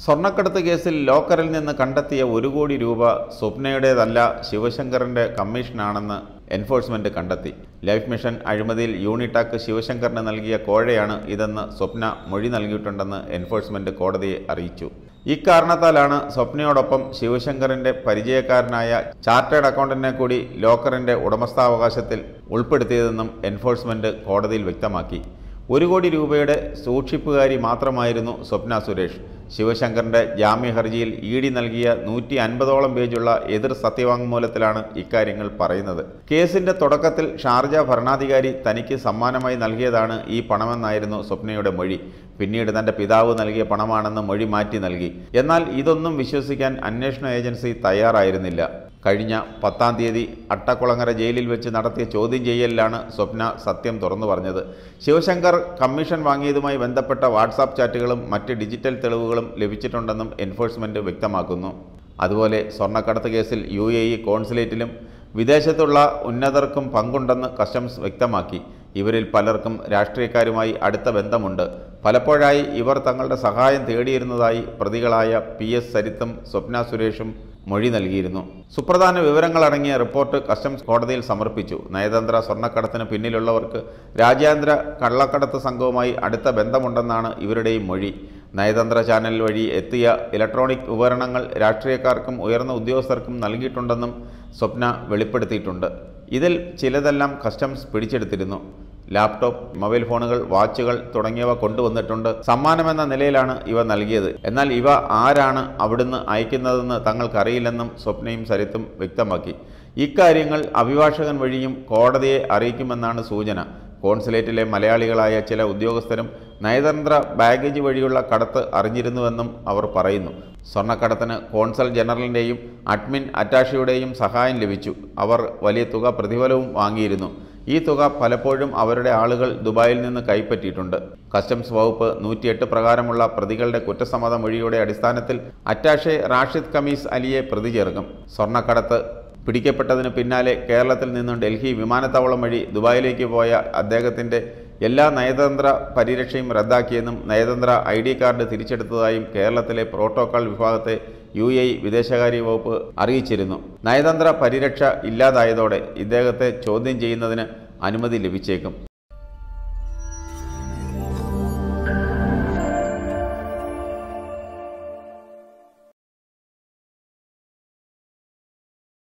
സ്വർണ്ണക്കടത്ത് കേസിൽ ലോക്കറിൽ നിന്ന് കണ്ടെത്തിയ ഒരു കോടി രൂപ സ്വപ്നയുടേതല്ല ശിവശങ്കറിന്റെ കമ്മീഷനാണെന്ന് എൻഫോഴ്സ്മെന്റ് കണ്ടെത്തി ലൈഫ് മിഷൻ അഴിമതിയിൽ യൂണിടാക്ക് ശിവശങ്കറിന് നൽകിയ കോഴയാണ് ഇതെന്ന് സ്വപ്ന മൊഴി നൽകിയിട്ടുണ്ടെന്ന് എൻഫോഴ്സ്മെന്റ് കോടതിയെ അറിയിച്ചു ഇക്കാരണത്താലാണ് സ്വപ്നയോടൊപ്പം ശിവശങ്കറിന്റെ പരിചയക്കാരനായ ചാർട്ടേഡ് അക്കൗണ്ടന്റിനെ കൂടി ലോക്കറിന്റെ ഉടമസ്ഥാവകാശത്തിൽ ഉൾപ്പെടുത്തിയതെന്നും എൻഫോഴ്സ്മെന്റ് കോടതിയിൽ വ്യക്തമാക്കി ഒരു കോടി രൂപയുടെ സൂക്ഷിപ്പുകാരി മാത്രമായിരുന്നു സ്വപ്ന സുരേഷ് ശിവശങ്കറിന്റെ ജാമ്യ ഹർജിയിൽ ഇ ഡി നൽകിയ നൂറ്റി അൻപതോളം പേജുള്ള എതിർ സത്യവാങ്മൂലത്തിലാണ് ഇക്കാര്യങ്ങൾ പറയുന്നത് കേസിന്റെ തുടക്കത്തിൽ ഷാർജ ഭരണാധികാരി തനിക്ക് സമ്മാനമായി നൽകിയതാണ് ഈ പണമെന്നായിരുന്നു സ്വപ്നയുടെ മൊഴി പിന്നീട് തന്റെ പിതാവ് നൽകിയ പണമാണെന്ന് മൊഴി മാറ്റി നൽകി എന്നാൽ ഇതൊന്നും വിശ്വസിക്കാൻ അന്വേഷണ ഏജൻസി തയ്യാറായിരുന്നില്ല കഴിഞ്ഞ പത്താം തീയതി അട്ടക്കുളങ്ങര ജയിലിൽ വെച്ച് നടത്തിയ ചോദ്യം ചെയ്യലിലാണ് സ്വപ്ന സത്യം തുറന്നു പറഞ്ഞത് ശിവശങ്കർ കമ്മീഷൻ വാങ്ങിയതുമായി ബന്ധപ്പെട്ട വാട്സാപ്പ് ചാറ്റുകളും മറ്റ് ഡിജിറ്റൽ തെളിവുകളും ലഭിച്ചിട്ടുണ്ടെന്നും എൻഫോഴ്സ്മെന്റ് വ്യക്തമാക്കുന്നു അതുപോലെ സ്വർണ്ണക്കടത്ത് കേസിൽ യു എ ഇ കോൺസുലേറ്റിലും വിദേശത്തുള്ള ഉന്നതർക്കും പങ്കുണ്ടെന്ന് കസ്റ്റംസ് വ്യക്തമാക്കി ഇവരിൽ പലർക്കും രാഷ്ട്രീയക്കാരുമായി അടുത്ത ബന്ധമുണ്ട് പലപ്പോഴായി ഇവർ തങ്ങളുടെ സഹായം തേടിയിരുന്നതായി പ്രതികളായ പി എസ് സരിത്തും സ്വപ്ന സുരേഷും മൊഴി നൽകിയിരുന്നു സുപ്രധാന വിവരങ്ങളടങ്ങിയ റിപ്പോർട്ട് കസ്റ്റംസ് കോടതിയിൽ സമർപ്പിച്ചു നയതന്ത്ര സ്വർണ്ണക്കടത്തിന് പിന്നിലുള്ളവർക്ക് രാജ്യാന്തര കള്ളക്കടത്ത് സംഘവുമായി അടുത്ത ബന്ധമുണ്ടെന്നാണ് ഇവരുടെയും മൊഴി നയതന്ത്ര ചാനൽ വഴി എത്തിയ ഇലക്ട്രോണിക് ഉപകരണങ്ങൾ രാഷ്ട്രീയക്കാർക്കും ഉയർന്ന ഉദ്യോഗസ്ഥർക്കും നൽകിയിട്ടുണ്ടെന്നും സ്വപ്ന വെളിപ്പെടുത്തിയിട്ടുണ്ട് ഇതിൽ ചിലതെല്ലാം കസ്റ്റംസ് പിടിച്ചെടുത്തിരുന്നു ലാപ്ടോപ്പ് മൊബൈൽ ഫോണുകൾ വാച്ചുകൾ തുടങ്ങിയവ കൊണ്ടുവന്നിട്ടുണ്ട് സമ്മാനമെന്ന നിലയിലാണ് ഇവ നൽകിയത് എന്നാൽ ഇവ ആരാണ് അവിടുന്ന് അയക്കുന്നതെന്ന് തങ്ങൾക്കറിയില്ലെന്നും സ്വപ്നയും സരിത്തും വ്യക്തമാക്കി ഇക്കാര്യങ്ങൾ അഭിഭാഷകൻ വഴിയും കോടതിയെ അറിയിക്കുമെന്നാണ് സൂചന കോൺസുലേറ്റിലെ മലയാളികളായ ചില ഉദ്യോഗസ്ഥരും നയതന്ത്ര ബാഗേജ് വഴിയുള്ള കടത്ത് അറിഞ്ഞിരുന്നുവെന്നും അവർ പറയുന്നു സ്വർണ്ണക്കടത്തിന് കോൺസൽ ജനറലിൻ്റെയും അഡ്മിൻ അറ്റാഷയുടെയും സഹായം ലഭിച്ചു അവർ വലിയ തുക പ്രതിഫലവും വാങ്ങിയിരുന്നു ഈ തുക പലപ്പോഴും അവരുടെ ആളുകൾ ദുബായിൽ നിന്ന് കൈപ്പറ്റിയിട്ടുണ്ട് കസ്റ്റംസ് വകുപ്പ് നൂറ്റിയെട്ട് പ്രകാരമുള്ള പ്രതികളുടെ കുറ്റസമ്മത മൊഴിയുടെ അടിസ്ഥാനത്തിൽ അറ്റാഷെ റാഷിദ് കമീസ് അലിയെ പ്രതി ചേർക്കും സ്വർണ്ണക്കടത്ത് പിടിക്കപ്പെട്ടതിന് പിന്നാലെ കേരളത്തിൽ നിന്നും ഡൽഹി വിമാനത്താവളം വഴി ദുബായിലേക്ക് പോയ അദ്ദേഹത്തിൻ്റെ എല്ലാ നയതന്ത്ര പരിരക്ഷയും റദ്ദാക്കിയെന്നും നയതന്ത്ര ഐ ഡി കാർഡ് തിരിച്ചെടുത്തതായും കേരളത്തിലെ പ്രോട്ടോകോൾ വിഭാഗത്തെ യു എ വിദേശകാര്യ വകുപ്പ് അറിയിച്ചിരുന്നു നയതന്ത്ര പരിരക്ഷ ഇല്ലാതായതോടെ ഇദ്ദേഹത്തെ ചോദ്യം ചെയ്യുന്നതിന് അനുമതി ലഭിച്ചേക്കും